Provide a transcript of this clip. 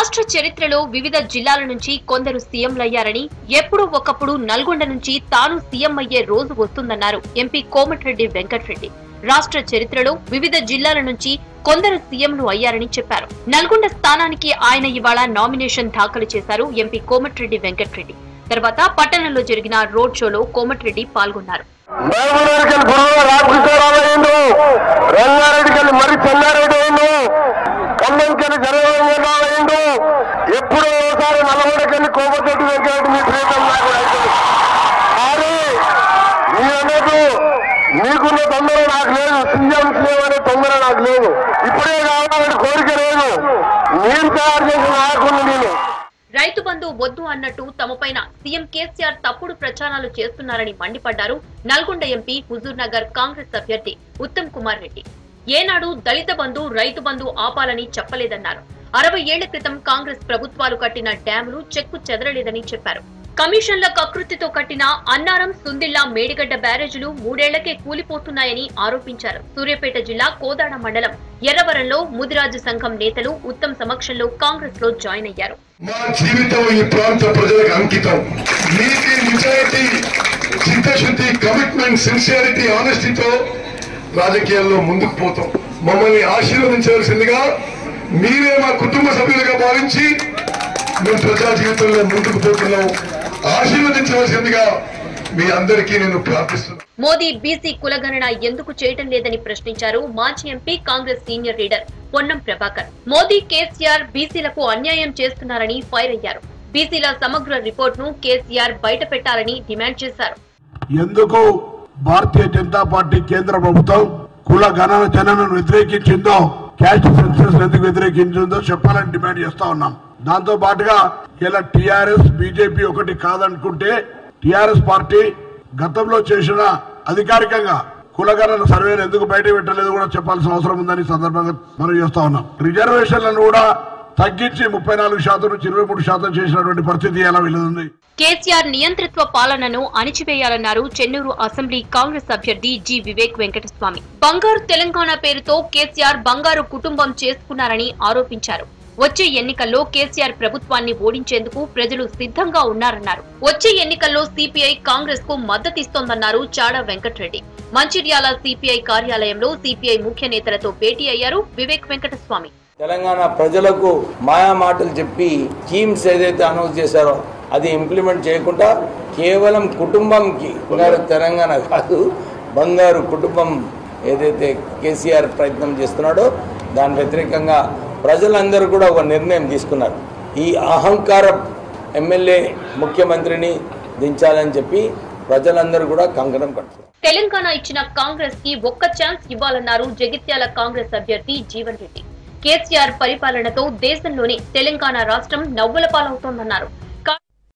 రాష్ట్ర చరిత్రలో వివిధ జిల్లాల నుంచి కొందరు సీఎంలయ్యారని ఎప్పుడు ఒకప్పుడు నల్గొండ నుంచి తాను సీఎం అయ్యే రోజు వస్తుందన్నారు ఎంపీ కోమటిరెడ్డి వెంకటరెడ్డి రాష్ట్ర చరిత్రలో వివిధ జిల్లాల నుంచి కొందరు సీఎంలు అయ్యారని చెప్పారు నల్గొండ స్థానానికి ఆయన ఇవాళ నామినేషన్ దాఖలు చేశారు ఎంపీ కోమటిరెడ్డి వెంకటరెడ్డి తర్వాత పట్టణంలో జరిగిన రోడ్ షోలో కోమటిరెడ్డి పాల్గొన్నారు మహబూబ్నగర్కి గురువు రామకృష్ణరావు అయిండు రంగారెడ్డికి మరి చెన్నారెడ్డి అయిండు ఖమ్మంకి జగన్మోహన్ అయిండు ఎప్పుడో ఒకసారి నల్లగొండకెళ్ళి కోమటిరెడ్డి వెంకరెడ్డి మీ ప్రీతం నాకు అవుతుంది కానీ మీ అన్నకు మీకున్న తొందర నాకు లేదు సీఎం సీఎం అనే తొందర నాకు లేదు ఇప్పుడే కావాలని కోరిక లేదు మీరు తయారు చేసిన నాయకుడిని నేను రైతు బంధు వద్దు అన్నట్టు తమపైన సీఎం కేసీఆర్ తప్పుడు ప్రచారాలు చేస్తున్నారని మండిపడ్డారు నల్గొండ ఎంపీ హుజూర్ నగర్ కాంగ్రెస్ అభ్యర్థి ఉత్తమ్ కుమార్ రెడ్డి ఏనాడు దళిత బంధు రైతు బంధు ఆపాలని చెప్పలేదన్నారు అరవై ఏళ్ల క్రితం కాంగ్రెస్ ప్రభుత్వాలు కట్టిన డ్యాంలు చెక్కు చెదరలేదని చెప్పారు కమిషన్ల కకృతితో కట్టిన అన్నారం సుందిల్లా మేడిగడ్డ బ్యారేజీలు మూడేళ్లకే కూలిపోతున్నాయని ఆరోపించారు సూర్యాపేట జిల్లా కోదాడ మండలం ఎర్రవరంలో ముదిరాజు సంఘం నేతలు ఉత్తమ్ సమక్షంలో కాంగ్రెస్ లో జాయిన్ అయ్యారు మా జీవితం ఈ ప్రాంత ప్రజలకు అంకితం నీతి నిజాయితీ చిత్తశుద్ధి కమిట్మెంట్ సిన్సియారిటీ ఆనెస్టీతో రాజకీయాల్లో ముందుకు పోతాం మమ్మల్ని ఆశీర్వదించవలసిందిగా మీరే మా కుటుంబ సభ్యులుగా భావించి మేము ప్రజా జీవితంలో ముందుకు పోతున్నాం ఆశీర్వదించవలసిందిగా మీ అందరికీ నేను ప్రార్థిస్తున్నాను మోదీ బీసీ కులగణన ఎందుకు చేయటం లేదని ప్రశ్నించారు మాజీ MP Congress senior leader Ponnam Prabhakar Modi KCR బీసీలకు అన్యాయం చేస్తున్నారని ఫైర్ అయ్యారు బీసీల సమగ్ర రిపోర్ట్ ను కేసీఆర్ బయట పెట్టాలని డిమాండ్ చేశారు ఎందుకు భారతీయ జనతా పార్టీ కేంద్ర ప్రభుత్వం కుల గణన జననను వ్యతిరేకించిందో క్యాస్ట్ సెన్సెస్ ఎందుకు వ్యతిరేకించిందో చెప్పాలని డిమాండ్ చేస్తా ఉన్నాం దాంతో పాటుగా ఇలా టిఆర్ఎస్ బీజేపీ ఒకటి కాదనుకుంటే టిఆర్ఎస్ పార్టీ గతంలో చేసిన అధికారికంగా కులగణన సర్వేను ఎందుకు బయట పెట్టలేదు కూడా చెప్పాల్సిన అవసరం ఉందని ఈ సందర్భంగా మనం చేస్తా ఉన్నాం రిజర్వేషన్లను కూడా తగ్గించి ముప్పై నాలుగు శాతం నుంచి ఇరవై మూడు శాతం చేసినటువంటి పరిస్థితి ఎలా వెళ్ళుంది కేసీఆర్ నియంతృత్వ పాలనను అణిచివేయాలన్నారు చెన్నూరు అసెంబ్లీ కాంగ్రెస్ అభ్యర్థి జి వివేక్ వెంకటస్వామి బంగారు తెలంగాణ పేరుతో కేసీఆర్ బంగారు కుటుంబం చేసుకున్నారని ఆరోపించారు వచ్చే ఎన్నికల్లో కేసీఆర్ ప్రభుత్వాన్ని ఓడించేందుకు ప్రజలు సిద్ధంగా ఉన్నారన్నారు వచ్చే ఎన్నికల్లో సిపిఐ కాంగ్రెస్ కు మద్దతిస్తోందన్నారు చాడా వెంకటరెడ్డి మంచిర్యాల సిపిఐ కార్యాలయంలో సిపిఐ ముఖ్య నేతలతో భేటీ అయ్యారు వివేక్ వెంకటస్వామి తెలంగాణ ప్రజలకు మాయా మాటలు చెప్పి స్కీమ్స్ ఏదైతే అనౌన్స్ చేశారో అది ఇంప్లిమెంట్ చేయకుండా కేవలం కుటుంబంకి బంగారు తెలంగాణ కాదు బంగారు కుటుంబం ఏదైతే కేసీఆర్ ప్రయత్నం చేస్తున్నాడో దాని వ్యతిరేకంగా ప్రజలందరూ కూడా ఒక నిర్ణయం తీసుకున్నారు ఈ అహంకార ఎమ్మెల్యే ముఖ్యమంత్రిని దించాలని చెప్పి ప్రజలందరూ కూడా కంకణం కట్టున్నారు తెలంగాణ ఇచ్చిన కాంగ్రెస్ కి ఒక్క ఛాన్స్ ఇవ్వాలన్నారు జగిత్యాల కాంగ్రెస్ అభ్యర్థి జీవన్ రెడ్డి కేసీఆర్ పరిపాలనతో దేశంలోనే తెలంగాణ రాష్ట్రం నవ్వుల పాలవుతోందన్నారు